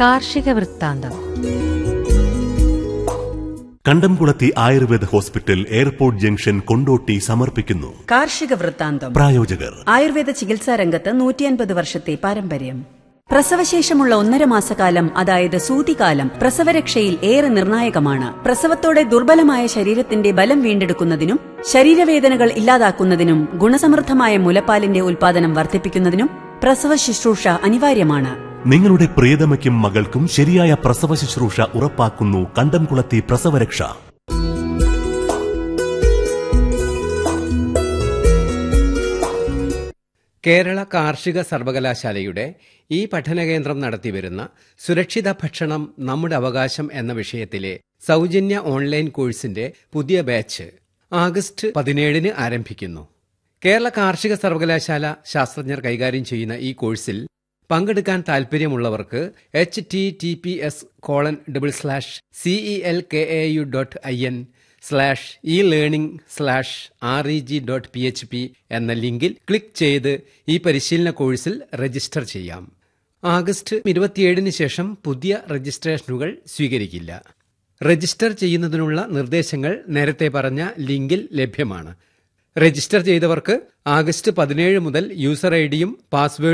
കാർഷിക വൃത്താന്തം കണ്ടംകുളത്തി Ayurveda hospital airport junction Kondotty സമർപ്പിക്കുന്നു കാർഷിക വൃത്താന്തം പ്രായോജകർ ആയുർവേദ ചികിത്സാ രംഗത്ത് നൂറ്റിയൻപത് വർഷത്തെ പാരമ്പര്യം പ്രസവശേഷമുള്ള ഒന്നര മാസക്കാലം അതായത് സൂതികാലം പ്രസവരക്ഷയിൽ ഏറെ നിർണായകമാണ് പ്രസവത്തോടെ ദുർബലമായ ശരീരത്തിന്റെ ബലം വീണ്ടെടുക്കുന്നതിനും ശരീരവേദനകൾ ഇല്ലാതാക്കുന്നതിനും ഗുണസമൃദ്ധമായ മുലപ്പാലിന്റെ ഉൽപാദനം വർദ്ധിപ്പിക്കുന്നതിനും പ്രസവ ശുശ്രൂഷ അനിവാര്യമാണ് നിങ്ങളുടെ പ്രിയതമയ്ക്കും മകൾക്കും ശരിയായ പ്രസവ ശുശ്രൂഷ ഉറപ്പാക്കുന്നു കണ്ടംകുളത്തി പ്രസവരക്ഷ കേരള കാർഷിക സർവകലാശാലയുടെ ഈ പഠനകേന്ദ്രം നടത്തിവരുന്ന സുരക്ഷിത ഭക്ഷണം നമ്മുടെ അവകാശം എന്ന വിഷയത്തിലെ സൗജന്യ ഓൺലൈൻ കോഴ്സിന്റെ പുതിയ ബാച്ച് ആഗസ്റ്റ് പതിനേഴിന് ആരംഭിക്കുന്നു കേരള കാർഷിക സർവകലാശാല ശാസ്ത്രജ്ഞർ കൈകാര്യം ചെയ്യുന്ന ഈ കോഴ്സിൽ പങ്കെടുക്കാൻ താൽപ്പര്യമുള്ളവർക്ക് H T T P S colon double slash CE L K A U dot I N slash e learning slash R E G dot P H P എന്ന ലിങ്കിൽ ക്ലിക്ക് ചെയ്ത് ഈ പരിശീലന കോഴ്സിൽ രജിസ്റ്റർ ചെയ്യാം ആഗസ്റ്റ് ഇരുപത്തിയേഴിന് ശേഷം പുതിയ രജിസ്ട്രേഷനുകൾ സ്വീകരിക്കില്ല രജിസ്റ്റർ ചെയ്യുന്നതിനുള്ള നിർദ്ദേശങ്ങൾ നേരത്തെ പറഞ്ഞ ലിങ്കിൽ ലഭ്യമാണ് രജിസ്റ്റർ ചെയ്തവർക്ക് ആഗസ്റ്റ് പതിനേഴ് മുതൽ യൂസർ ഐ ഡിയും പാസ്വേഡ്